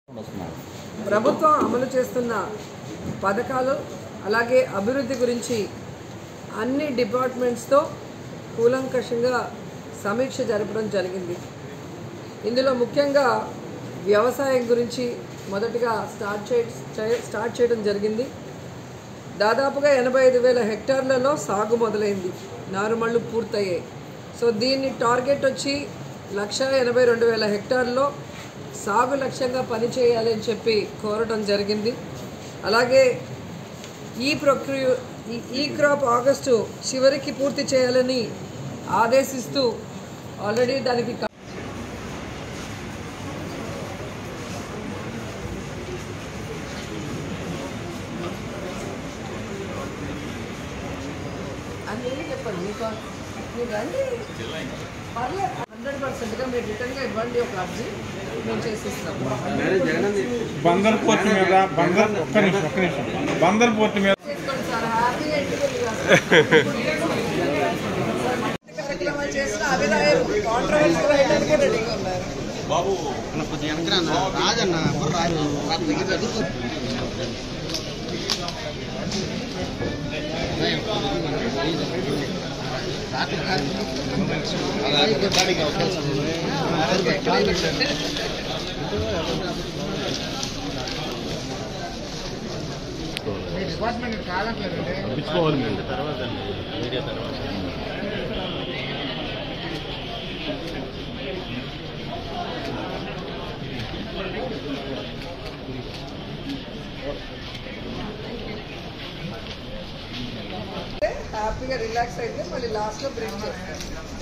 వస్తున్నారు ప్రభుత్వం అమలు చేస్తున్న పథకాలు అలాగే అభివృద్ధి గురించి అన్ని డిపార్ట్మెంట్స్తో కూలంకషంగా సమీక్ష జరపడం జరిగింది ఇందులో ముఖ్యంగా వ్యవసాయం గురించి మొదటగా స్టార్ట్ చే చే- స్టార్ట్ చేయడం జరిగింది దాదాపుగా ఎనభై ఐదు వేల హెక్టార్లలో సాగు మొదలైంది నారుమళ్ళు పూర్తయ్యాయి సో దీన్ని టార్గెట్ వచ్చి లక్ష ఎనభై రెండు వేల హెక్టార్లో సాగు లక్ష్యంగా పనిచేయాలి అని చెప్పి కోరటం జరిగింది అలాగే ఈ ప్రక్రియ ఈ- ఈ క్రాప్ ఆగస్టు చివరికి పూర్తి చేయాలని ఆదేశిస్తూ ఆల్రెడీ దానికి క- అని ఏమి చెప్పండి మీకు మీరు రండి పర్లేదు హండ్రెడ్ పర్సెంట్గా మీరు రిటర్న్గా ఇవ్వండి ఒక అర్జీ మేము చేసిస్తాం బందర్ పోర్ట్ మీద బందర్ ఒక్క నిమిషం ఒక్క నిమిషం బందర్ పోర్ట్ మీద చేసుకోండి సార్ హ్యాపీగా ఇంటికి వెళ్ళి కార్యక్రమాలు చేసిన అభిదాయం కాంట్రవర్సీలు వేయడానికి రెడీగా ఉన్నారు అన్న కొద్దిగా వెనకరా అన్న రాజన్న ఎప్పుడు రాజు రాత్రి దగ్గర అడుగు హ్యాపీగా రిలాక్స్ అయితే మళ్ళీ లాస్ట్లో బ్రేక్ చేస్తారు